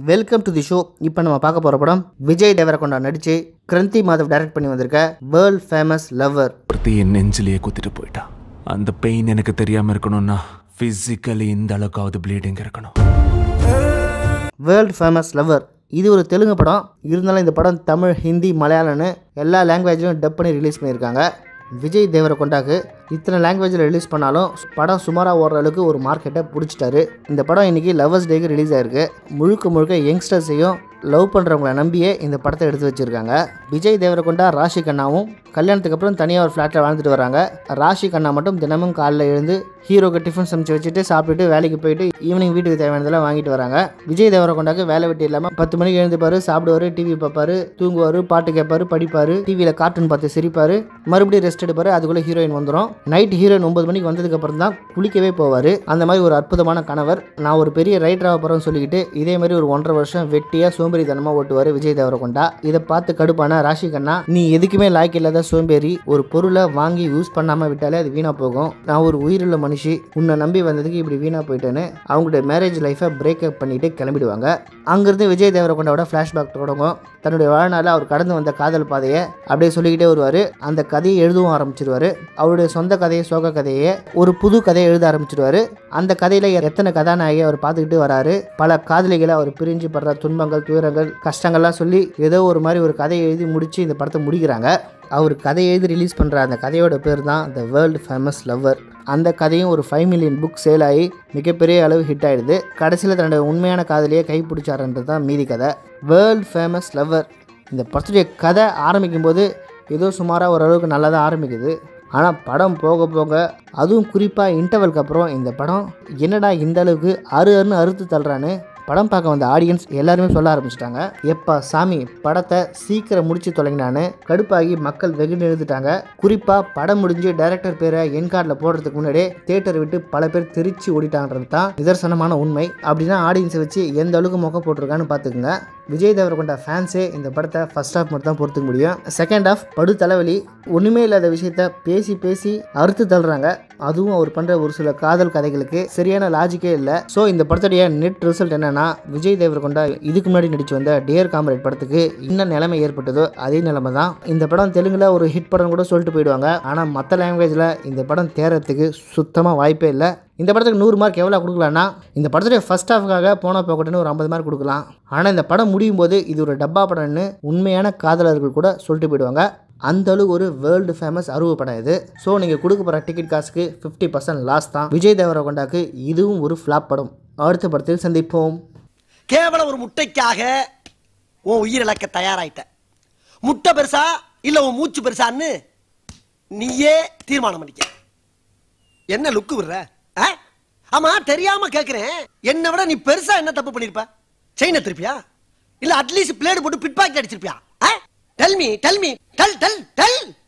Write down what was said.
Welcome to the show இப்போ நம்ம பார்க்க போகிற படம் விஜய் தேவரகொண்டா நடித்து கிரந்தி மாதவ் டைரக்ட் பண்ணி வந்திருக்க வேர்ல்ட் ஃபேமஸ் லவ்வர் ஒருத்தி என் நெஞ்சிலேயே குத்திட்டு போயிட்டா அந்த பெயின் எனக்கு தெரியாம இருக்கணும்னா பிசிக்கலி இந்த அளவுக்காவது ப்ளீடிங் இருக்கணும் வேர்ல்ட் ஃபேமஸ் லவ்வர் இது ஒரு தெலுங்கு படம் இருந்தாலும் இந்த படம் தமிழ் ஹிந்தி மலையாளம்னு எல்லா லாங்குவேஜ்லையும் டப் பண்ணி ரிலீஸ் பண்ணியிருக்காங்க விஜய் தேவரகொண்டாக்கு இத்தனை லாங்குவேஜில் ரிலீஸ் பண்ணாலும் படம் சுமாராக ஓடுற அளவுக்கு ஒரு மார்க்கெட்டை பிடிச்சிட்டாரு இந்த படம் இன்றைக்கி லவ்வர்ஸ் டேக்கு ரிலீஸ் ஆயிருக்கு முழுக்க முழுக்க யங்ஸ்டர்ஸையும் லவ் பண்ணுறவங்கள நம்பியே இந்த படத்தை எடுத்து வச்சுருக்காங்க விஜய் தேவரகொண்டா ராஷி கண்ணாவும் கல்யாணத்துக்கு அப்புறம் தனியாக ஒரு ஃப்ளாட்டில் வாழ்ந்துட்டு வராங்க ராஷி கண்ணா மட்டும் தினமும் காலைல எழுந்து ஹீரோக்கு டிஃபன் சமைச்சு வச்சுட்டு சாப்பிட்டுட்டு வேலைக்கு போயிட்டு ஈவினிங் வீட்டுக்கு தேவையானதெல்லாம் வாங்கிட்டு வராங்க விஜய் தேவரகொண்டாக்கு வேலை வெட்டி இல்லாமல் பத்து மணிக்கு எழுந்துப்பாரு சாப்பிடுவாரு டிவி பார்ப்பாரு தூங்குவார் பாட்டு கேட்பாரு படிப்பாரு டிவியில் கார்ட்டூன் பார்த்து சிரிப்பாரு மறுபடியும் ரெஸ்ட் எடுப்பாரு அதுக்குள்ளே ஹீரோயின் வந்துடும் நைட் ஹீரோயின் ஒன்பது மணிக்கு வந்ததுக்கு அப்புறம் தான் குளிக்கவே போவார் அந்த மாதிரி ஒரு அற்புதமான கணவர் நான் ஒரு பெரிய ரைட்டராக போகிறேன்னு சொல்லிக்கிட்டு இதே மாதிரி ஒரு ஒன்றரை வருஷம் வெட்டியாக சோம்பேறித்தனமாக ஓட்டுவார் விஜய் தேவரகொண்டா இதை பார்த்து கடுப்பான ராஷி கண்ணா நீ எதுக்குமே லாய்க்கு இல்லாத சோம்பேறி ஒரு பொருளை வாங்கி யூஸ் பண்ணாமல் விட்டாலே அது வீணாக போகும் நான் ஒரு உயிருள்ள மனுஷி உன்னை நம்பி வந்ததுக்கு இப்படி வீணாக போயிட்டேன்னு அவங்களுடைய மேரேஜ் லைஃப்பை பிரேக்கப் பண்ணிட்டு கிளம்பிடுவாங்க அங்கேருந்து விஜய் தேவரகொண்டாவோட ஃப்ளாஷ்பேக் தொடங்கும் தன்னுடைய வாழ்நாளில் அவர் கடந்து வந்த காதல் பாதையை அப்படியே சொல்லிக்கிட்டே வருவார் அந்த கதையை எழுதவும் ஆரம்பிச்சிருவாரு அவருடைய சொந்த கதையை சோக கதையை ஒரு புது கதையை எழுத ஆரம்பிச்சிருவாரு அந்த கதையில் எத்தனை கதாநாயகி அவர் பார்த்துக்கிட்டு வராரு பல காதலிகளை அவர் பிரிஞ்சு படுற துன்பங்கள் துயரங்கள் கஷ்டங்கள்லாம் சொல்லி ஏதோ ஒரு மாதிரி ஒரு கதையை எழுதி முடித்து இந்த படத்தை முடிக்கிறாங்க அவர் கதையை எழுதி ரிலீஸ் பண்ணுற அந்த கதையோட பேர் தான் த வேர்ல்டு ஃபேமஸ் லவ்வர் அந்த கதையும் ஒரு ஃபைவ் மில்லியன் புக் சேல் ஆகி மிகப்பெரிய அளவு ஹிட் ஆயிடுது கடைசியில் தன்னோட உண்மையான காதலியை கைப்பிடிச்சாருன்றது தான் மீதி கதை வேர்ல்டு ஃபேமஸ் லவ்வர் இந்த படத்துடைய கதை ஆரம்பிக்கும் போது ஏதோ சுமாராக ஓரளவுக்கு நல்லா தான் ஆரம்பிக்குது ஆனால் படம் போக போக அதுவும் குறிப்பாக இன்டர்வலுக்கு அப்புறம் இந்த படம் என்னடா இந்த அளவுக்கு அறு அருன்னு அறுத்து தள்ளுறான்னு படம் பார்க்க வந்த ஆடியன்ஸ் எல்லாருமே சொல்ல ஆரம்பிச்சிட்டாங்க எப்பா சாமி படத்தை சீக்கிரம் முடிச்சு தொலைங்கினான்னு கடுப்பாகி மக்கள் வெகு எழுந்துட்டாங்க குறிப்பாக படம் முடிஞ்சு டைரக்டர் பேரை என் கார்டில் போடுறதுக்கு முன்னாடியே தேட்டரை விட்டு பல பேர் தெரிச்சு ஓடிட்டாங்கன்றது தான் நிதர்சனமான உண்மை அப்படின்னா ஆடியன்ஸை வச்சு எந்த அளவுக்கு மொக்க போட்டிருக்கான்னு பார்த்துக்குங்க விஜய் தேவரகொண்ட ஃபேன்ஸே இந்த படத்தை ஃபர்ஸ்ட் ஹாஃப் மட்டும் தான் பொறுத்துக்க முடியும் செகண்ட் ஹாஃப் படு தலைவலி ஒன்றுமே இல்லாத விஷயத்த பேசி பேசி அறுத்து தள்ளுறாங்க அதுவும் அவர் பண்ணுற ஒரு சில காதல் கதைகளுக்கு சரியான லாஜிக்கே இல்லை ஸோ இந்த படத்துடைய நெட் ரிசல்ட் என்னன்னா விஜய் தேவரகொண்டா இதுக்கு முன்னாடி நடிச்சு வந்த டியர் காமரேட் படத்துக்கு என்ன நிலைமை ஏற்பட்டதோ அதே நிலைமை தான் இந்த படம் தெலுங்குல ஒரு ஹிட் படம் கூட சொல்லிட்டு போயிடுவாங்க ஆனால் மற்ற லாங்குவேஜில் இந்த படம் தேரத்துக்கு சுத்தமாக வாய்ப்பே இல்லை இந்த படத்துக்கு நூறு மார்க் எவ்வளோ கொடுக்கலான்னா இந்த படத்துடைய ஃபர்ஸ்ட் ஹாஃப்காக போன போக்கட்டுன்னு ஒரு ஐம்பது மார்க் கொடுக்கலாம் ஆனால் இந்த படம் முடியும் போது இது ஒரு டப்பா படம்னு உண்மையான காதலர்கள் கூட சொல்லிட்டு போயிடுவாங்க அந்த அளவுக்கு ஒரு வேர்ல்டு ஃபேமஸ் அருவு படம் இது ஸோ நீங்கள் கொடுக்க போகிற டிக்கெட் காசுக்கு ஃபிஃப்டி பர்சன்ட் லாஸ் தான் விஜய் தேவரகொண்டாக்கு இதுவும் ஒரு ஃப்ளாப் படம் அடுத்த படத்தில் சந்திப்போம் கேவலம் ஒரு முட்டைக்காக உன் உயிர் இழக்க தயாராயிட்ட முட்டை பெருசா இல்ல உன் மூச்சு பெருசான்னு நீயே தீர்மானம் பண்ணிக்க என்ன லுக்கு விடுற ஆ? ஆமா தெரியாம கேக்குறேன் என்னை விட நீ பெருசா என்ன தப்பு பண்ணிருப்ப செயினை திருப்பியா இல்ல அட்லீஸ்ட் பிளேடு போட்டு பிட் பாக்கெட் அடிச்சிருப்பியா tell me tell me tell tell del